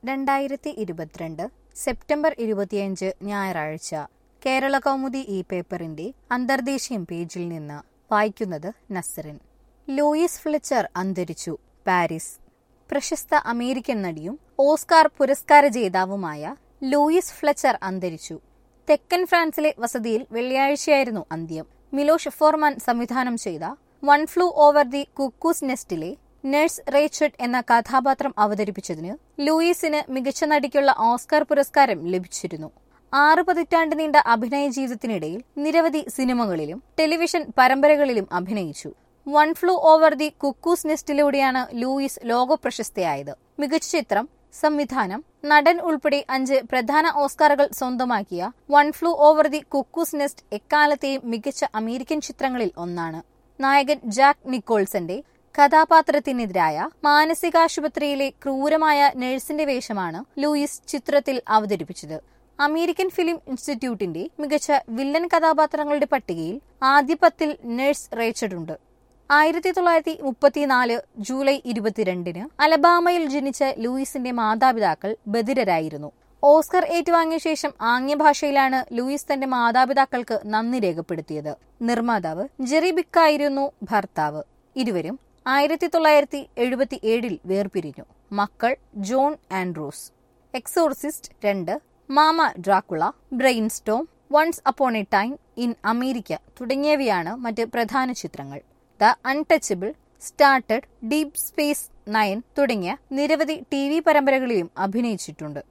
രണ്ടായിരത്തി ഇരുപത്തിരണ്ട് സെപ്റ്റംബർ ഇരുപത്തിയഞ്ച് ഞായറാഴ്ച കേരള കൗമുദി ഈ പേപ്പറിന്റെ അന്തർദേശീയം പേജിൽ നിന്ന് വായിക്കുന്നത് നസറിൻ ലൂയിസ് ഫ്ലെച്ചർ അന്തരിച്ചു പാരീസ് പ്രശസ്ത അമേരിക്കൻ നടിയും ഓസ്കാർ പുരസ്കാര ജേതാവുമായ ലൂയിസ് ഫ്ലെച്ചർ അന്തരിച്ചു തെക്കൻ ഫ്രാൻസിലെ വസതിയിൽ വെള്ളിയാഴ്ചയായിരുന്നു അന്ത്യം മിലോഷ് ഫോർമാൻ സംവിധാനം ചെയ്ത one flew over the cuckoo's നെസ്റ്റിലെ നഴ്സ് റേച്ചഡ് എന്ന കഥാപാത്രം അവതരിപ്പിച്ചതിന് ലൂയിസിന് മികച്ച നടിക്കുള്ള ഓസ്കാർ പുരസ്കാരം ലഭിച്ചിരുന്നു ആറ് പതിറ്റാണ്ട് നീണ്ട അഭിനയ ജീവിതത്തിനിടയിൽ നിരവധി സിനിമകളിലും ടെലിവിഷൻ പരമ്പരകളിലും അഭിനയിച്ചു one flew over the cuckoo's നെസ്റ്റിലൂടെയാണ് ലൂയിസ് ലോകപ്രശസ്തയായത് മികച്ച ചിത്രം സംവിധാനം നടൻ ഉൾപ്പെടെ അഞ്ച് പ്രധാന ഓസ്കാറുകൾ സ്വന്തമാക്കിയ one flew over the cuckoo's nest എക്കാലത്തെയും മികച്ച അമേരിക്കൻ ചിത്രങ്ങളിൽ ഒന്നാണ് നായകൻ ജാക്ക് നിക്കോൾസന്റെ കഥാപാത്രത്തിനെതിരായ മാനസികാശുപത്രിയിലെ ക്രൂരമായ നഴ്സിന്റെ വേഷമാണ് ലൂയിസ് ചിത്രത്തിൽ അവതരിപ്പിച്ചത് അമേരിക്കൻ ഫിലിം ഇൻസ്റ്റിറ്റ്യൂട്ടിന്റെ മികച്ച വില്ലൻ കഥാപാത്രങ്ങളുടെ പട്ടികയിൽ ആദ്യ പത്തിൽ നഴ്സ് റേച്ചഡ് ഉണ്ട് ആയിരത്തി തൊള്ളായിരത്തി മുപ്പത്തിനാല് ജൂലൈ ഇരുപത്തിരണ്ടിന് അലബാമയിൽ ജനിച്ച ലൂയിസിന്റെ മാതാപിതാക്കൾ ബധിരരായിരുന്നു ഓസ്കർ ഏറ്റുവാങ്ങിയ ശേഷം ആംഗ്യഭാഷയിലാണ് ലൂയിസ് തന്റെ മാതാപിതാക്കൾക്ക് നന്ദി രേഖപ്പെടുത്തിയത് നിർമ്മാതാവ് ജെറി ബിക്കായിരുന്നു ഭർത്താവ് ഇരുവരും ആയിരത്തി തൊള്ളായിരത്തി എഴുപത്തി ഏഴിൽ വേർപിരിഞ്ഞു മക്കൾ ജോൺ ആൻഡ്രൂസ് എക്സോർസിസ്റ്റ് രണ്ട് mama Dracula brainstorm once upon a time in America തുടങ്ങിയവയാണ് മറ്റ് പ്രധാന ചിത്രങ്ങൾ the untouchable started deep space nine തുടങ്ങിയ നിരവധി ടി വി പരമ്പരകളിലും അഭിനയിച്ചിട്ടുണ്ട്